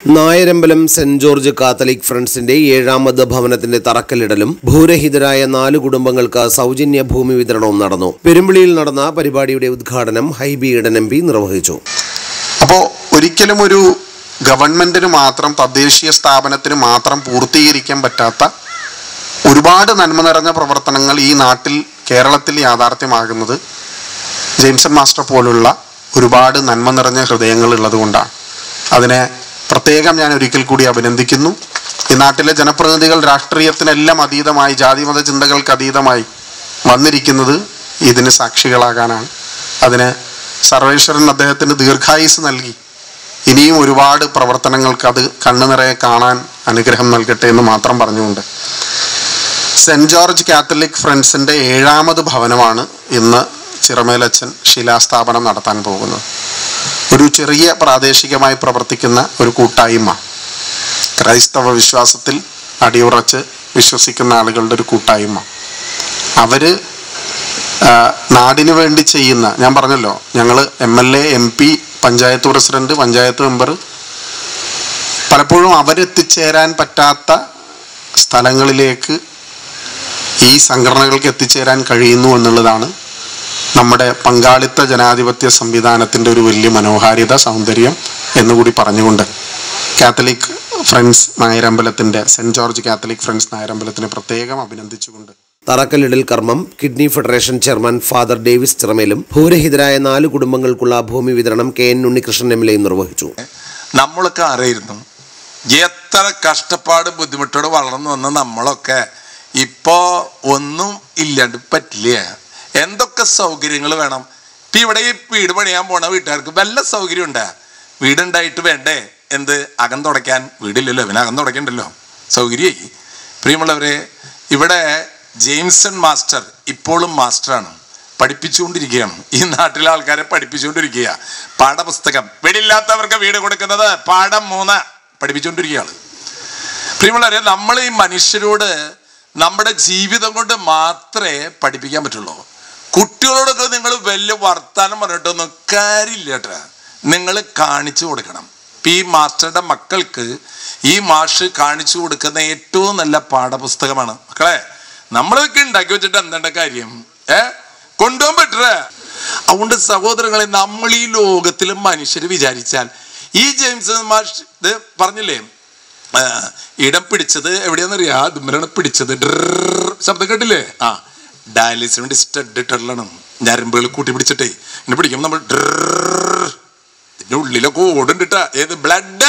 Nayarambalam saint George Catholic ഫ്രണ്ട്സിന്റെ ഏഴാമത് ഭവനത്തിന്റെ തറക്കല്ലിടലും ഭൂരഹിതരായ നാല് കുടുംബങ്ങൾക്ക് സൗജന്യ ഭൂമി വിതരണവും നടന്നു പെരുമ്പിളിയിൽ നടന്ന പരിപാടിയുടെ ഉദ്ഘാടനം ഹൈബി ഇടൻ എം പി നിർവഹിച്ചു അപ്പോൾ ഒരിക്കലും ഒരു ഗവൺമെന്റിന് മാത്രം തദ്ദേശീയ സ്ഥാപനത്തിന് മാത്രം പൂർത്തീകരിക്കാൻ പറ്റാത്ത ഒരുപാട് നന്മ നിറഞ്ഞ പ്രവർത്തനങ്ങൾ ഈ നാട്ടിൽ കേരളത്തിൽ യാഥാർത്ഥ്യമാകുന്നത് ജെയിംസൺ മാസ്റ്റർ പോലുള്ള ഒരുപാട് നന്മ നിറഞ്ഞ ഹൃദയങ്ങൾ ഉള്ളത് കൊണ്ടാണ് അതിനെ പ്രത്യേകം ഞാൻ ഒരിക്കൽ കൂടി അഭിനന്ദിക്കുന്നു ഈ നാട്ടിലെ ജനപ്രതിനിധികൾ രാഷ്ട്രീയത്തിനെല്ലാം അതീതമായി ജാതിമത ചിന്തകൾക്ക് അതീതമായി വന്നിരിക്കുന്നത് ഇതിന് സാക്ഷികളാകാനാണ് അതിന് സർവേശ്വരൻ അദ്ദേഹത്തിന് ദീർഘായുസ് നൽകി ഇനിയും ഒരുപാട് പ്രവർത്തനങ്ങൾക്ക് അത് കണ്ണു നിറയെ കാണാൻ അനുഗ്രഹം നൽകട്ടെ എന്ന് മാത്രം പറഞ്ഞുകൊണ്ട് സെന്റ് ജോർജ് കാത്തലിക് ഫ്രണ്ട്സിന്റെ ഏഴാമത് ഭവനമാണ് ഇന്ന് ചിറമേലച്ചൻ ശിലാസ്ഥാപനം നടത്താൻ പോകുന്നത് ഒരു ചെറിയ പ്രാദേശികമായി പ്രവർത്തിക്കുന്ന ഒരു കൂട്ടായ്മ ക്രൈസ്തവ വിശ്വാസത്തിൽ അടിയുറച്ച് വിശ്വസിക്കുന്ന ആളുകളുടെ ഒരു കൂട്ടായ്മ അവര് ആ, നാടിനു വേണ്ടി ചെയ്യുന്ന ഞാൻ പറഞ്ഞല്ലോ ഞങ്ങൾ M L A M P panchayat president panchayat member പലപ്പോഴും അവരെത്തിച്ചേരാൻ പറ്റാത്ത സ്ഥലങ്ങളിലേക്ക് ഈ സംഘടനകൾക്ക് എത്തിച്ചേരാൻ കഴിയുന്നു എന്നുള്ളതാണ് നമ്മുടെ പങ്കാളിത്ത ജനാധിപത്യ സംവിധാനത്തിൻ്റെ ഒരു വലിയ മനോഹാരിത സൗന്ദര്യം എന്നുകൂടി പറഞ്ഞുകൊണ്ട് കാത്തലിക് ഫ്രണ്ട്സ് നായരമ്പലത്തിൻ്റെ സെൻറ് ജോർജ് കാത്തലിക് ഫ്രണ്ട്സ് നായരമ്പലത്തിനെ പ്രത്യേകം അഭിനന്ദിച്ചുകൊണ്ട് തറക്കല്ലിടൽ കർമ്മം kidney federation chairman father Davis ചിറമേലും ഭൂരഹിതരായ നാല് കുടുംബങ്ങൾക്കുള്ള ഭൂമി വിതരണം K N Unnikrishnan M L എയും നിർവഹിച്ചു നമ്മളൊക്കെ അറിയായിരുന്നു എത്ര കഷ്ടപ്പാട് ബുദ്ധിമുട്ടോടെ വളർന്നു വന്ന നമ്മളൊക്കെ ഇപ്പോ ഒന്നും ഇല്ലാണ്ട് പറ്റില്ല എന്തൊക്കെ സൗകര്യങ്ങൾ വേണം ഇപ്പൊ ഇവിടെ ഈ വീട് പണിയാൻ പോണ വീട്ടുകാർക്ക് വല്ല സൗകര്യം ഉണ്ടാ വീടുണ്ടായിട്ട് വേണ്ടേ എന്ത് അകം തുടയ്ക്കാൻ വീടില്ലല്ലോ പിന്നെ അകം തുടയ്ക്കണ്ടല്ലോ സൗകര്യമായി പ്രിയമുള്ളവരെ ഇവിടെ ജെയിംസൺ മാസ്റ്റർ ഇപ്പോഴും മാസ്റ്ററാണ് പഠിപ്പിച്ചുകൊണ്ടിരിക്കുകയാണ് ഈ നാട്ടിലെ ആൾക്കാരെ പഠിപ്പിച്ചുകൊണ്ടിരിക്കുക പാഠപുസ്തകം വീടില്ലാത്തവർക്ക് വീട് കൊടുക്കുന്നത് പാഠം മൂന്ന് പഠിപ്പിച്ചുകൊണ്ടിരിക്കുകയാണ് പ്രിയമുള്ളവരെ നമ്മൾ ഈ മനുഷ്യരോട് നമ്മുടെ ജീവിതം കൊണ്ട് മാത്രമേ പഠിപ്പിക്കാൻ പറ്റുള്ളൂ കുട്ടികളോടൊക്കെ നിങ്ങൾ വലിയ വർത്താനം പറഞ്ഞിട്ടൊന്നും കാര്യമില്ല കേട്ടോ നിങ്ങൾ കാണിച്ചു കൊടുക്കണം ഇപ്പം ഈ മാസ്റ്ററുടെ മക്കൾക്ക് ഈ മാഷ് കാണിച്ചു കൊടുക്കുന്ന ഏറ്റവും നല്ല പാഠപുസ്തകമാണ് മക്കളെ നമ്മളൊക്കെ ഉണ്ടാക്കി വെച്ചിട്ട് എന്താണ് കാര്യം ഏ കൊണ്ടുപോകാൻ പറ്റേ അതുകൊണ്ട് സഹോദരങ്ങളെ നമ്മൾ ഈ ലോകത്തിൽ മനുഷ്യർ വിചാരിച്ചാൽ ഈ ജെയിംസ് മാഷ് ഇത് പറഞ്ഞില്ലേ ആ, ഇടം പിടിച്ചത് എവിടെയാണെന്നറിയാ അതുമ്മലാണ് പിടിച്ചത് ഡ്രർ ശബ്ദം കേട്ടില്ലേ ആ ഡയാലിസിന് വേണ്ടി സ്റ്റഡ് ഇട്ടുള്ളതാണ് ഞരമ്പുകൾ കൂട്ടി പിടിച്ചിട്ടേ ഇങ്ങനെ പിടിക്കുമ്പോൾ നമ്മൾ ഡ്രർ ഇതിന്റെ ഉള്ളിലൊക്കെ ഓടുണ്ടിട്ടാ ഏത് ബ്ലഡ്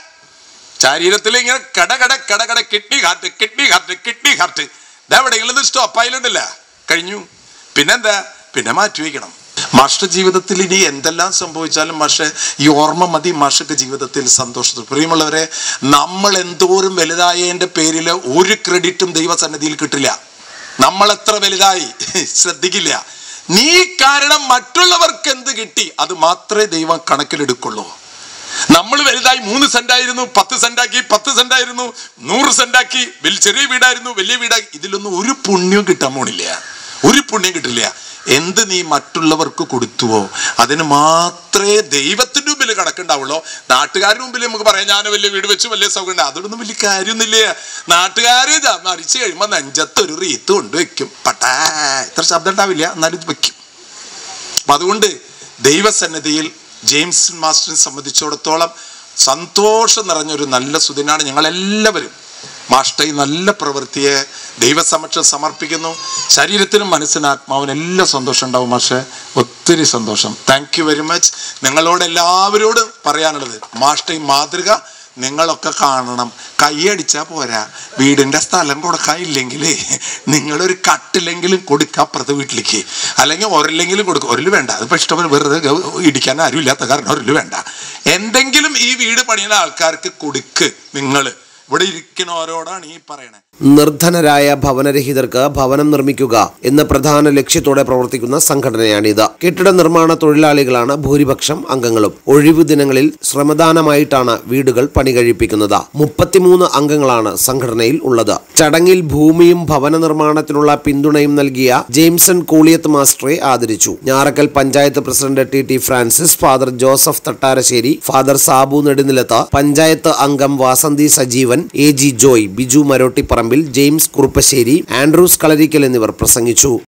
ശരീരത്തിൽ ഇങ്ങനെ കട കട കട കട kidney heart kidney heart kidney heart ഇതെവിടെയെങ്കിലും ഇത് സ്റ്റോപ്പ് ആയില്ലുണ്ടല്ല കഴിഞ്ഞു പിന്നെന്താ പിന്നെ മാറ്റി വയ്ക്കണം മാഷ്ട ജീവിതത്തിൽ ഇനി എന്തെല്ലാം സംഭവിച്ചാലും മാഷെ ഈ ഓർമ്മ മതി മാഷക്ക് ജീവിതത്തിൽ സന്തോഷത്തിൽ പ്രിയമുള്ളവരെ നമ്മൾ എന്തോരം വലുതായതിന്റെ പേരിൽ ഒരു ക്രെഡിറ്റും ദൈവസന്നിധിയിൽ കിട്ടില്ല നമ്മൾ എത്ര വലുതായി ശ്രദ്ധിക്കില്ല നീ കാരണം മറ്റുള്ളവർക്ക് എന്ത് കിട്ടി അത് മാത്രമേ ദൈവം കണക്കിലെടുക്കുള്ളൂ നമ്മൾ വലുതായി മൂന്ന് സെന്റ് ആയിരുന്നു പത്ത് സെന്റ് ആക്കി പത്ത് സെന്റ് ആയിരുന്നു നൂറ് സെന്റ് ആക്കി വലിയ ചെറിയ വീടായിരുന്നു വലിയ വീടാക്കി ഇതിലൊന്നും ഒരു പുണ്യവും കിട്ടാൻ പോണില്ല ഒരു പുണ്യം കിട്ടില്ല എന്ത് നീ മറ്റുള്ളവർക്ക് കൊടുത്തുവോ അതിന് മാത്രമേ ദൈവത്തിന്റെ മുമ്പിൽ കണക്കുണ്ടാവുള്ളൂ നാട്ടുകാരുടെ മുമ്പിൽ നമുക്ക് പറയാം ഞാൻ വലിയ വീട് വെച്ച് വലിയ സൗകര്യം ഉണ്ട് അതൊന്നും വലിയ കാര്യമൊന്നുമില്ല നാട്ടുകാര് ദാ മരിച്ചു കഴിയുമ്പോൾ നെഞ്ചത്ത് ഒരു റീത്ത് കൊണ്ട് വെക്കും പട്ടാ ഇത്ര ശബ്ദം ഉണ്ടാവില്ല എന്നാലും ഇത് വെക്കും അപ്പൊ അതുകൊണ്ട് ദൈവസന്നിധിയിൽ ജെയിംസ് മാസ്റ്ററിനെ സംബന്ധിച്ചിടത്തോളം സന്തോഷം നിറഞ്ഞൊരു നല്ല സുദിനാണ് ഞങ്ങൾ എല്ലാവരും മാഷ്ട ഈ നല്ല പ്രവൃത്തിയെ ദൈവസമക്ഷം സമർപ്പിക്കുന്നു ശരീരത്തിനും മനസ്സിനും ആത്മാവിനും എല്ലാം സന്തോഷം ഉണ്ടാവും മാഷെ ഒത്തിരി സന്തോഷം താങ്ക് യു വെരി മച്ച് നിങ്ങളോട് എല്ലാവരോടും പറയാനുള്ളത് മാഷ്ട ഈ മാതൃക നിങ്ങളൊക്കെ കാണണം കൈയടിച്ചാൽ പോരാ വീടിന്റെ സ്ഥലം കൊടുക്കാനില്ലെങ്കിൽ നിങ്ങളൊരു കട്ടിലെങ്കിലും കൊടുക്കുക അപ്പുറത്തെ വീട്ടിലേക്ക് അല്ലെങ്കിൽ ഒരല്ലെങ്കിലും കൊടുക്കുക ഒരല് വേണ്ട അതിപ്പോൾ ഇഷ്ടംപോലെ വെറുതെ ഗ- ഇടിക്കാൻ ആരും ഇല്ലാത്ത കാരണം ഒരല് വേണ്ട എന്തെങ്കിലും ഈ വീട് പണിയുന്ന ആൾക്കാർക്ക് കൊടുക്ക് നിങ്ങൾ ഇവിടെ ഇരിക്കണോരോടാണ് ഈ പറയണേ നിർധനരായ ഭവനരഹിതർക്ക് ഭവനം നിർമ്മിക്കുക എന്ന പ്രധാന ലക്ഷ്യത്തോടെ പ്രവർത്തിക്കുന്ന സംഘടനയാണിത് കെട്ടിട നിർമ്മാണ തൊഴിലാളികളാണ് ഭൂരിപക്ഷം അംഗങ്ങളും ഒഴിവു ദിനങ്ങളിൽ ശ്രമദാനമായിട്ടാണ് വീടുകൾ പണി കഴിപ്പിക്കുന്നത് മുപ്പത്തിമൂന്ന് അംഗങ്ങളാണ് സംഘടനയിൽ ഉള്ളത് ചടങ്ങിൽ ഭൂമിയും ഭവന നിർമ്മാണത്തിനുള്ള പിന്തുണയും നൽകിയ ജെയിംസൺ കൂളിയത്ത് മാസ്റ്ററെ ആദരിച്ചു Njarakkal panchayat president T T Francis father Joseph Thattarassery father Sabu Nedunilath panchayat അംഗം Vasanthi Sajeevan A G Joy Biju Marottiparambil James Kuruppassery Andrews Kalarikkal എന്നിവർ പ്രസംഗിച്ചു